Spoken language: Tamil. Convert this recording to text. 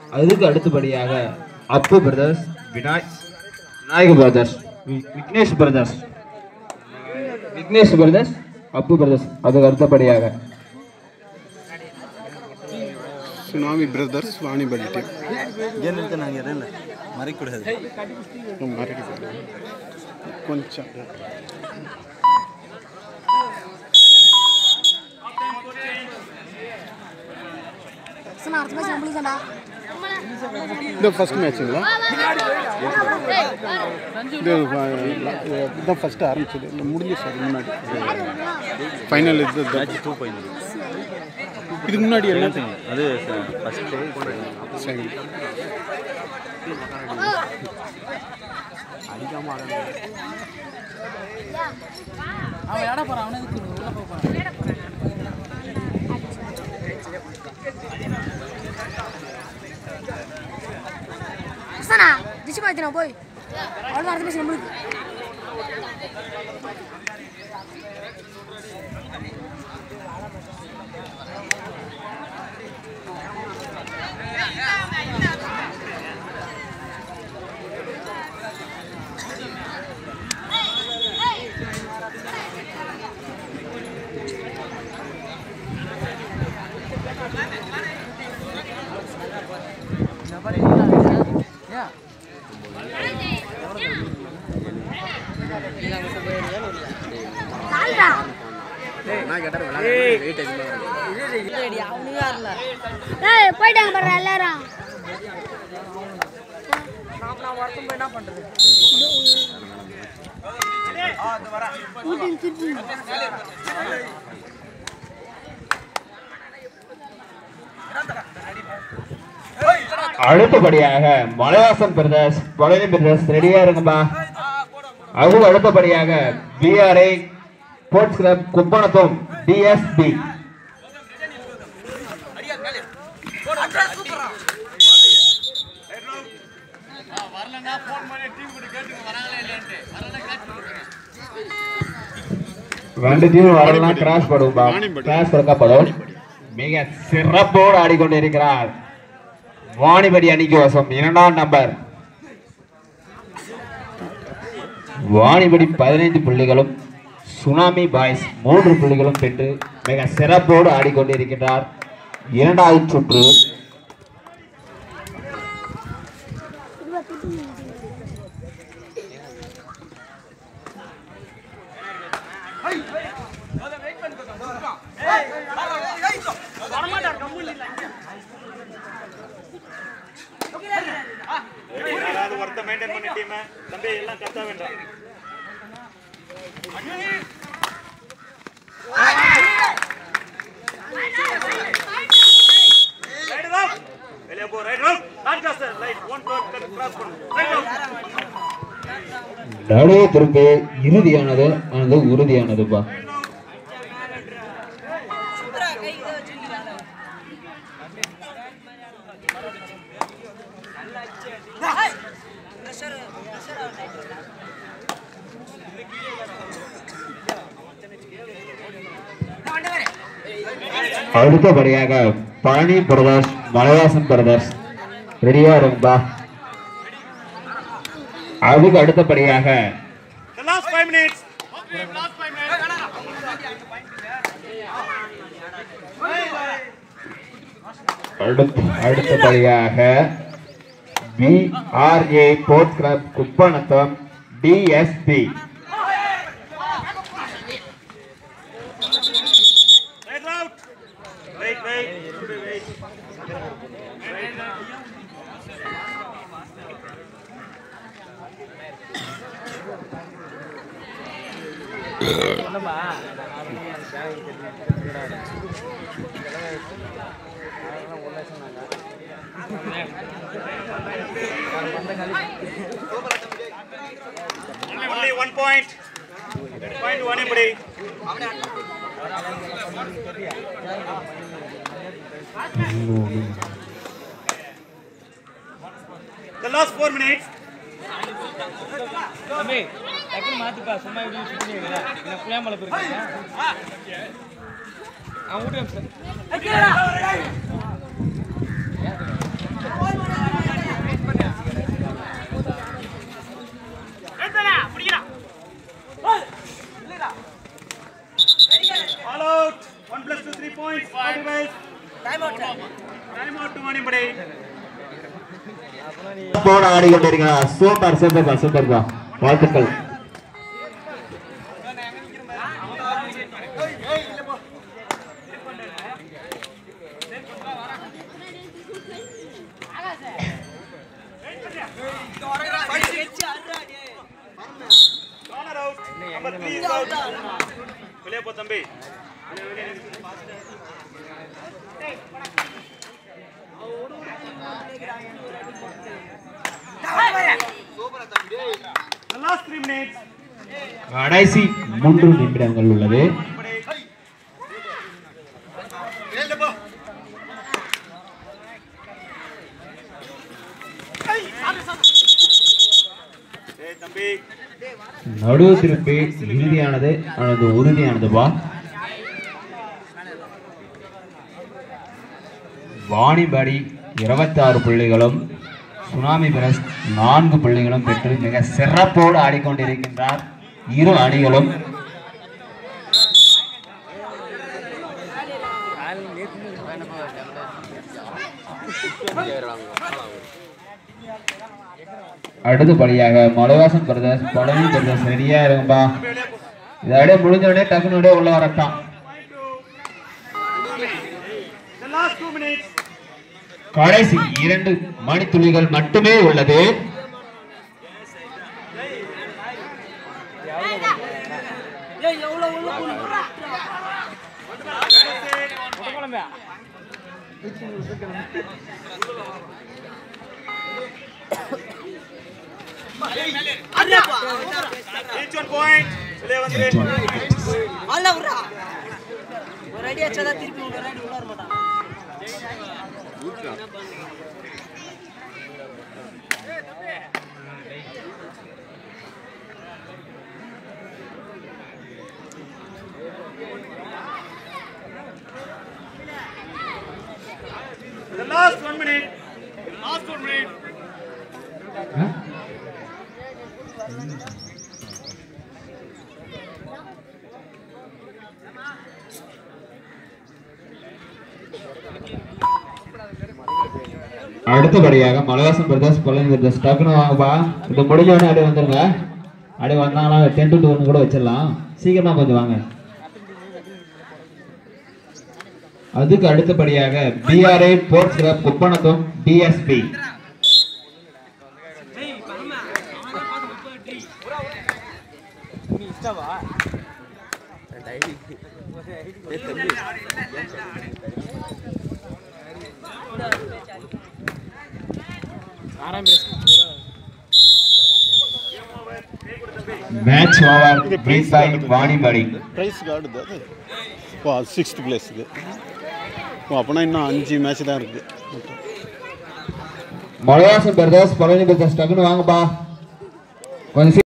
அதுக்கு அடுத்தபடியாக அப்பு பிரதர்ஸ் விநாய் விநாயக பிரதர்ஸ் வி- Vignesh brothers Vignesh brothers Appu brothers அதுக்கு அடுத்தபடியாக சுனாமி பிரதர்ஸ் வாணிபடி டீம் ಏನು ಇರುತ್ತೆ ನಂಗೆ ಇರಲ್ಲ ಮರಿ ಕೊಡೋದು மறுபடி கொஞ்சம் சொன்னா அடுத்த மேட்ச் நம்மளுக்கு தான்டா இது ஃபர்ஸ்ட் மேட்சுங்களா இது இதுதான் ஃபர்ஸ்ட் ஆரம்பிச்சது இல்லை முடிஞ்சு சார் முன்னாடி ஃபைனல் இது இது. ಮ್ಯಾಚ್ ಟೂ ಪಾಯಿಂಟ್ இதுக்கு முன்னாடி என்ன ಅದು ಫಸ್ಟ್ சரி சொன்னா திச்சு மாத்தினா போய் அவ்வளோ அடுத்த மேட்ச் நம்மளுக்கு நாலுடா ஏய் போயிட்டாங்க பாரு எல்லாரும் தூக்கின், தூக்கின். அடுத்தபடியாக மலைவாசன் பிரதர்ஸ் பழனி பிரதர்ஸ் ரெடியா இருங்கப்பா அதுக்கு அடுத்தபடியாக பிஆர்ஐ ஸ்போர்ட்ஸ் கிளப் குப்பணத்தும் டிஎஸ்பி ரெண்டு டீம் வரலாம் கிராஸ் படும்பா கிராஸ் கொடுக்கப்படும் மிக சிறப்போடு ஆடிக்கொண்டிருக்கிறார் வாணிபடி அணிக்கு வசம் இரண்டாம் நம்பர் வாணிபடி பதினைந்து புள்ளிகளும் சுனாமி பாய்ஸ் மூன்று புள்ளிகளும் பெற்று மிக சிறப்போடு ஆடிக்கொண்டிருக்கிறார் இரண்டாவது சுற்று ஒருத்த மெயின்டைன் பண்ணி டீம் தம்பி எல்லாம் கத்த வேண்டாம் ரைட் அப் வெளிய போ right up not cross right one door cross பண்ணு ரைட் அப் நடுவே திருப்பி இறுதியானது ஆனது உறுதியானதுப்பா அடுத்தபடியாக பழனி பிரதர்ஸ் மலைவாசன் பிரதர்ஸ் ரெடியா இருக்கும்பா அதுக்கு அடுத்தபடியாக The last 5 minutes. அடுத்த அடுத்தபடியாக BRA sports club Kuppanatham DSP Right out. Wait, wait. Wait. Only one point. Point to anybody. The last four minutes. தம்பி டக்குனு மாத்திப்பா சும்மா இப்படி சுத்தி நிக்கிறா என்ன புளியாமலை போயிருக்கீங்க அவன் வீட்டு sir All out. One plus two, three points. Forty guys. Time out. Time out to Manipadi. போட ஆடிக்கொண்டிருக்கிறார் சூப்பர் சூப்பர்பா சூப்பர்பா வாழ்த்துக்கள் Corner out. Number three is out. வெளியே போ தம்பி வெளியே, வெளியே நிறுத்து. The last three minutes. கடைசி மூன்று நிமிடங்கள் உள்ளது ஏய் தம்பி நடுவு திருப்பி இறுதியானது அல்லது உறுதியானதுப்பா வாணிபடி இருபத்தி ஆறு புள்ளிகளும் சுனாமி பிரஸ் நான்கு புள்ளிகளும் பெற்று மிக சிறப்போடு ஆடிக்கொண்டிருக்கின்றார் இரு அணிகளும் அடுத்தபடியாக மலைவாசம் பிரதேஷ் பழனி பிரதேஷ் ரெடியா இருக்கும்பா இதை அப்படியே முடிஞ்ச உடனே டக்குனு அப்படியே உள்ள வரட்டான் The last two minutes. கடைசி இரண்டு மணித்துளிகள் மட்டுமே உள்ளது Each one point. வெளியே வந்துரு. அல்ல விட்றா ஒரு அடி அடிச்சாதான் திருப்பி ஒரு அடி உள்ள வர மாட்டான் The last one minute. Last one minute. அடுத்தபடியாக மலைவாசம் பிரதேஷ் பழனி பிரதேஷ் டக்குனு வாங்கப்பா இது முடிஞ்ச உடனே அப்படியே வந்துருங்க அப்படியே வந்தாங்கன்னா டென் டு ஒன்று கூட வச்சிடலாம் சீக்கிரமா கொஞ்சம் வாங்க அதுக்கு அடுத்தபடியாக பிஆர்ஐ ஸ்போர்ட்ஸ் கிளப் குப்பணத்தும் டிஎஸ்பி மேட்ச் ஓவர் பிரீத் பை வாணிபடி ப்ரைஸ் ஆடுது அது இப்போ சிக்ஸ்த் பிளேஸுக்கு ஓ அப்போனா இன்னும் அஞ்சு மேட்ச் தான் இருக்குது மலைவாசம் பிரதேஷ் பழனி பிரதேஷ் டக்குனு வாங்கப்பா கொஞ்சம் சீ-